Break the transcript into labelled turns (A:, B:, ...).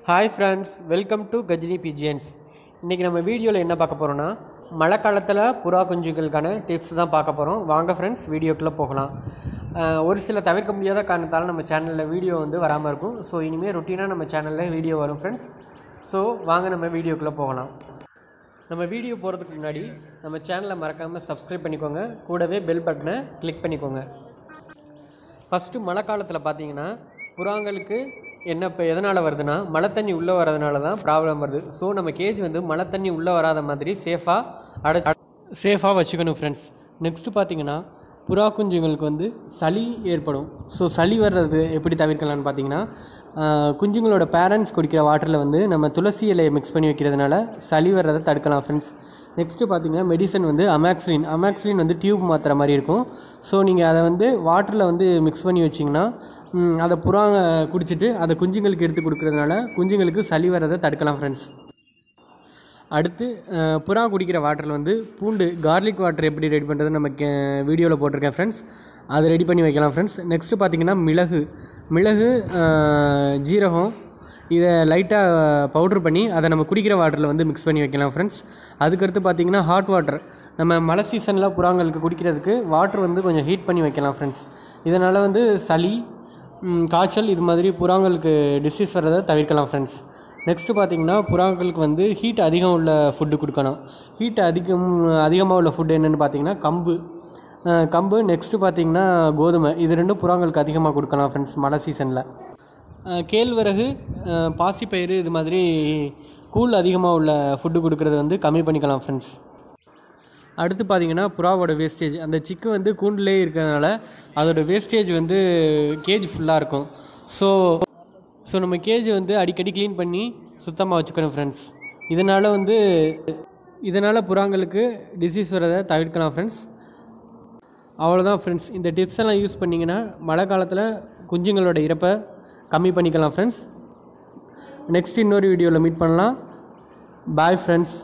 A: hi friends welcome to Gajini pigeons இன்றைக்கி நம்ம வீடியோவில் என்ன பார்க்க போகிறோன்னா மழை காலத்தில் புறா குஞ்சுகளுக்கான டிப்ஸ் தான் பார்க்க போகிறோம் வாங்க ஃப்ரெண்ட்ஸ் வீடியோக்குள்ளே போகலாம் அஹ், ஒரு சில தவிர்க்க முடியாத காரணத்தால் நம்ம சேனலில் வீடியோ வந்து வராமல் இருக்கும் ஸோ இனிமேல் ரொட்டீனாக நம்ம சேனலில் வீடியோ வரும் ஃப்ரெண்ட்ஸ் ஸோ வாங்க நம்ம வீடியோக்குள்ளே போகலாம் நம்ம வீடியோ போகிறதுக்கு முன்னாடி நம்ம சேனலை மறக்காமல் சப்ஸ்கிரைப் பண்ணிக்கோங்க கூடவே பெல் பட்டனை கிளிக் பண்ணிக்கோங்க ஃபஸ்ட்டு மழை காலத்தில் பார்த்தீங்கன்னா புறாங்களுக்கு என்ன இப்போ எதனால் வருதுன்னா மழை தண்ணி உள்ளே வரதுனால தான் ப்ராப்ளம் வருது ஸோ நம்ம கேஜ் வந்து மழை தண்ணி உள்ளே வராத மாதிரி சேஃபாக அடை சேஃபாக வச்சுக்கணும் ஃப்ரெண்ட்ஸ் நெக்ஸ்ட்டு பார்த்தீங்கன்னா புறா குஞ்சுங்களுக்கு வந்து சளி ஏற்படும் ஸோ சளி வர்றது எப்படி தவிர்க்கலாம்னு பார்த்தீங்கன்னா ஆஹ், குஞ்சுங்களோட பேரண்ட்ஸ் குடிக்கிற வாட்டரில் வந்து நம்ம துளசி இலையை மிக்ஸ் பண்ணி வைக்கிறதுனால சளி வர்றதை தடுக்கலாம் ஃப்ரெண்ட்ஸ் நெக்ஸ்ட்டு பார்த்தீங்கன்னா மெடிசன் வந்து அமேக்ஸ்லின் அமேக்ஸ்லின் வந்து டியூப் மாத்திர மாதிரி இருக்கும் ஸோ நீங்கள் அதை வந்து வாட்டரில் வந்து மிக்ஸ் பண்ணி வச்சிங்கன்னா ம், அதை புறாங்க குடிச்சிட்டு அதை குஞ்சுங்களுக்கு எடுத்து கொடுக்கறதுனால குஞ்சுங்களுக்கு சளி வர்றதை தடுக்கலாம் ஃப்ரெண்ட்ஸ் அடுத்து அஹ், புறா குடிக்கிற வாட்டரில் வந்து பூண்டு கார்லிக் வாட்டர் எப்படி ரெடி பண்ணுறது நம்ம வீடியோவில் போட்டிருக்கேன் ஃப்ரெண்ட்ஸ் அதை ரெடி பண்ணி வைக்கலாம் ஃப்ரெண்ட்ஸ் நெக்ஸ்ட்டு பார்த்தீங்கன்னா மிளகு மிளகு அஹ், ஜீரகம் இதை லைட்டாக பவுட்ரு பண்ணி அதை நம்ம குடிக்கிற வாட்டரில் வந்து மிக்ஸ் பண்ணி வைக்கலாம் ஃப்ரெண்ட்ஸ் அதுக்கடுத்து பார்த்தீங்கன்னா ஹாட் வாட்டர் நம்ம மழை சீசனில் புறாங்களுக்கு குடிக்கிறதுக்கு வாட்டர் வந்து கொஞ்சம் ஹீட் பண்ணி வைக்கலாம் ஃப்ரெண்ட்ஸ் இதனால் வந்து சளி ம், காய்ச்சல் இது மாதிரி புறாங்களுக்கு டிசீஸ் வர்றதை தவிர்க்கலாம் ஃப்ரெண்ட்ஸ் நெக்ஸ்ட்டு பார்த்தீங்கன்னா புறாங்களுக்கு வந்து ஹீட் அதிகம் உள்ள ஃபுட்டு கொடுக்கணும் ஹீட் அதிகம் அதிகமாக உள்ள ஃபுட்டு என்னென்னு பார்த்தீங்கன்னா கம்பு அஹ், கம்பு நெக்ஸ்ட்டு பார்த்தீங்கன்னா கோதுமை இது ரெண்டும் புறாங்களுக்கு அதிகமாக கொடுக்கலாம் ஃப்ரெண்ட்ஸ் மழை சீசனில் கேழ்வரகு அஹ், பாசிப்பயிறு இது மாதிரி கூழ் அதிகமாக உள்ள ஃபுட்டு கொடுக்கறது வந்து கம்மி பண்ணிக்கலாம் ஃப்ரெண்ட்ஸ் அடுத்து பார்த்தீங்கன்னா புறாவோட வேஸ்டேஜ் அந்த சிக்கு வந்து கூண்டுலே இருக்கிறதுனால அதோட வேஸ்டேஜ் வந்து கேஜ் ஃபுல்லாக இருக்கும் ஸோ ஸோ நம்ம கேஜ் வந்து அடிக்கடி க்ளீன் பண்ணி சுத்தமாக வச்சுக்கணும் ஃப்ரெண்ட்ஸ் இதனால் வந்து இதனால் புறாங்களுக்கு டிசீஸ் வரதை தவிர்க்கலாம் ஃப்ரெண்ட்ஸ் அவ்வளோதான் ஃப்ரெண்ட்ஸ் இந்த டிப்ஸ் எல்லாம் யூஸ் பண்ணிங்கன்னா மழை காலத்தில் குஞ்சுங்களோட இறப்பை கம்மி பண்ணிக்கலாம் ஃப்ரெண்ட்ஸ் நெக்ஸ்ட் இன்னொரு வீடியோவில் மீட் பண்ணலாம் பாய் ஃப்ரெண்ட்ஸ்